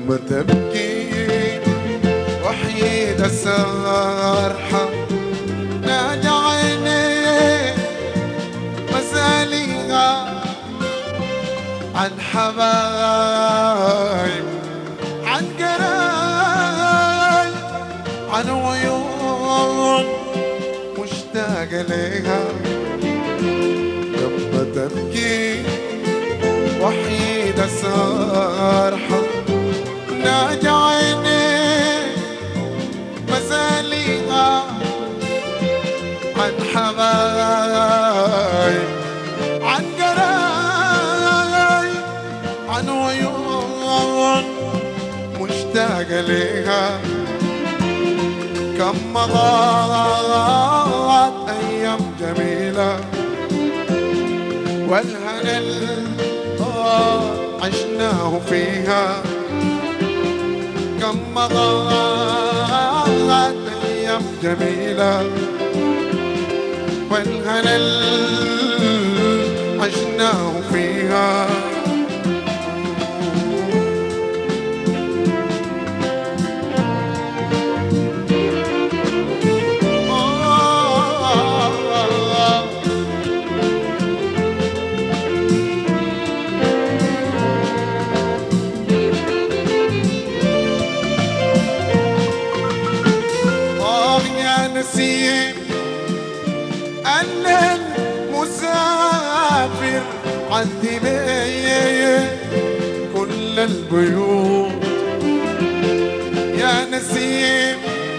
لما تبكي وحيدة سارحة نادى عيني مساليها عن حبايب عن قرايب عن عيون مشتاق ليها لما تبكي وحيدة سارحة ناجي عيني مساليها عن حبايب عن قرايب عن عيون مشتاق ليها كم مضات أيام جميلة والهنا اللي عشناه فيها كم مضات أيام جميلة والهنا اللي عشناه فيها آه يا نسيم أنا المسافر عندي بيه كل البيوت يا نسيم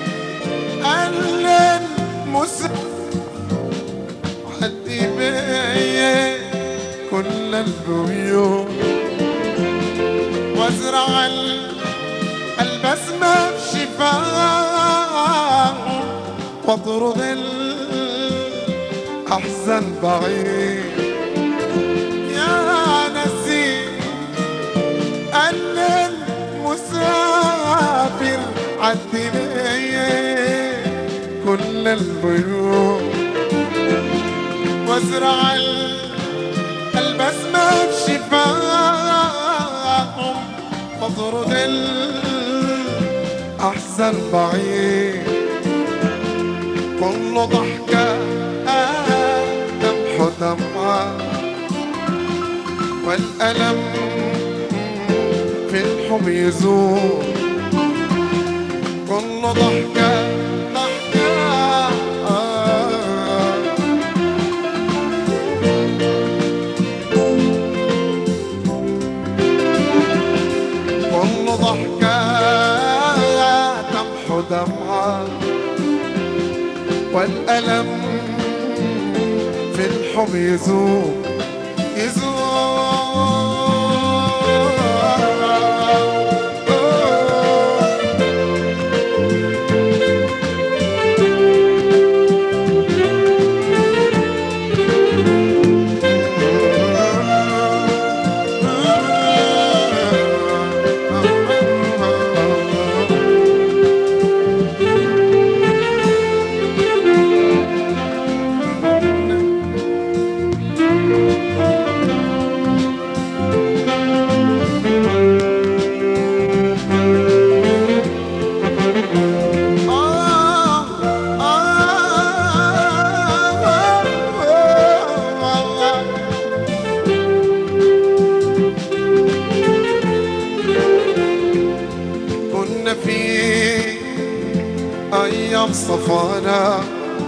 أنا المسافر عندي بيه كل البيوت وازرع ال- البسمة بشفاه واطرد الأحزان بعيد يا نسيم أن المسافر عدي لي كل البيوت وازرع ال- البسمة بشفاهم واطرد الأحزان بعيد كل ضحكة آه تمحو دمعة والألم في الحب يزور كل ضحكة ضحكة آه كل ضحكة تمحو دمعة والألم في الحب يذوب يذوب كنا في أيام صفانا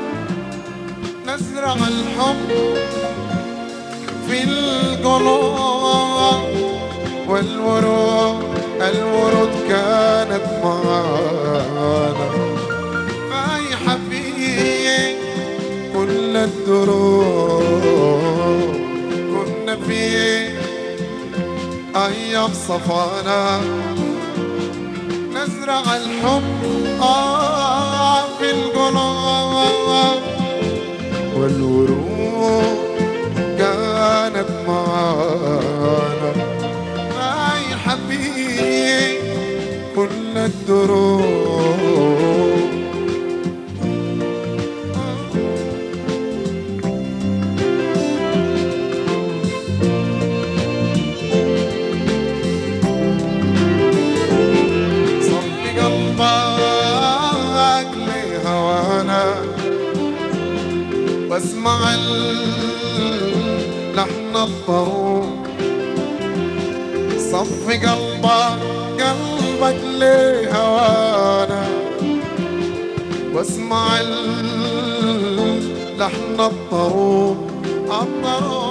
نزرع الحب في القلوب والورود الورود كانت معانا فايحة في كل الدروب كنا في أيام صفانا نزرع الحب آه في القلوب والورود كانت معانا رايحة في كل الدروب واسمع اللحن الطروب صف قلبك قلبك لهوانا واسمع اللحن الطروب الطروب